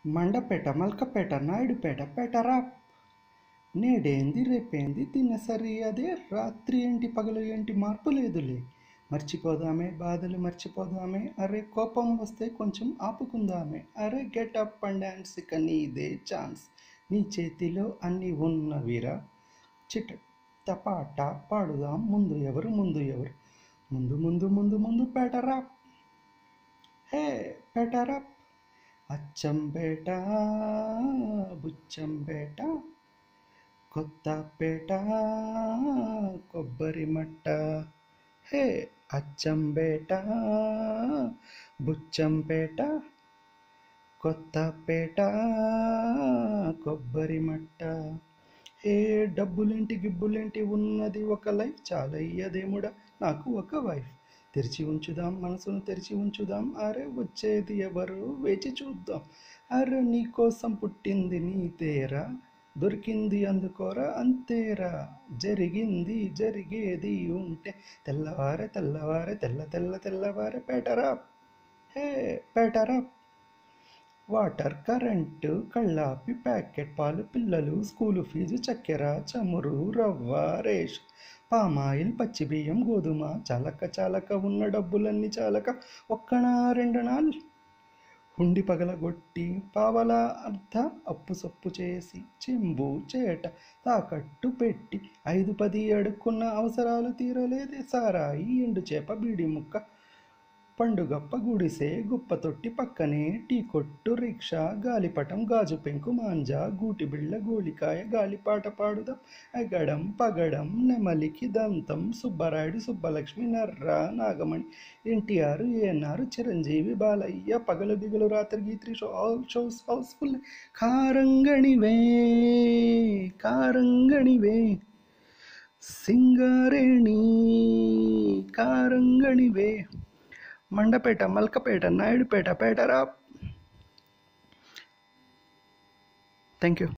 మండపేట మల్కపేట నాయుడుపేట పేటరా నేడేంది రేపేంది దినసరి అదే రాత్రి ఏంటి పగలు ఏంటి మార్పు లేదులే మర్చిపోదామే బాధలు మర్చిపోదామే అరే కోపం వస్తే కొంచెం ఆపుకుందామే అరే గెట్ అప్ అండ్ డాన్స్ ఇక నీదే ఛాన్స్ నీ చేతిలో అన్నీ ఉన్నవిరా చిట తపాట పాడుదాం ముందు ఎవరు ముందు ఎవరు ముందు ముందు ముందు ముందు పేటరా హే పేటరా అచ్చంపేట బుచ్చంపేట కొత్తపేట కొబ్బరి మట్ట హే అచ్చంపేట బుచ్చంపేట కొత్తపేట కొబ్బరి మట్ట ఏ డబ్బులేంటి గిబ్బులేంటి ఉన్నది ఒక లైఫ్ చాలయ్యదేముడా నాకు ఒక వైఫ్ తెరిచి ఉంచుదాం మనసును తెరిచి ఉంచుదాం అరే వచ్చేది ఎవరు వేచి చూద్దాం అరే నీ కోసం పుట్టింది నీ తేరా దొరికింది అందుకోరా అంతేరా జరిగింది జరిగేది ఉంటే తెల్లవారే తెల్లవారే తెల్ల తెల్ల తెల్లవారే పేటరా హే పేటరా వాటర్ కరెంటు కళ్ళాపి ప్యాకెట్ పాలు పిల్లలు స్కూలు ఫీజు చక్కెర చమురు రవ్వ రేష్ పామాయిల్ పచ్చి బియ్యం గోధుమ చాలక చాలక ఉన్న డబ్బులన్నీ చాలక ఒక్కనా రెండనాల్ హుండి పగలగొట్టి పావల అర్ధ అప్పు సొప్పు చేసి చెంబు చేట తాకట్టు పెట్టి ఐదు పది అడుక్కున్న అవసరాలు తీరలేదే సారాయి ఎండు చేప బీడి ముక్క పండుగప్ప గుడిసే గుప్ప తొట్టి పక్కనే టీ కొట్టు రిక్షా గాలిపటం గాజు పెంకు మాంజా గూటి బిళ్ళ గోలికాయ గాలిపాట పాడుదాం ఎగడం పగడం నెమలికి దంతం సుబ్బరాయుడు సుబ్బలక్ష్మి నర్ర నాగమణి ఎన్టీఆర్ ఏఎన్ఆర్ చిరంజీవి బాలయ్య పగలు దిగులు రాత్రి గీత్రి షో ఆల్ షోస్ హౌస్ఫుల్ కారంగణివే కారంగణివే సింగారేణి కారంగణివే మండపేట మల్కపేట నాయుడుపేట పేటరా థ్యాంక్ యూ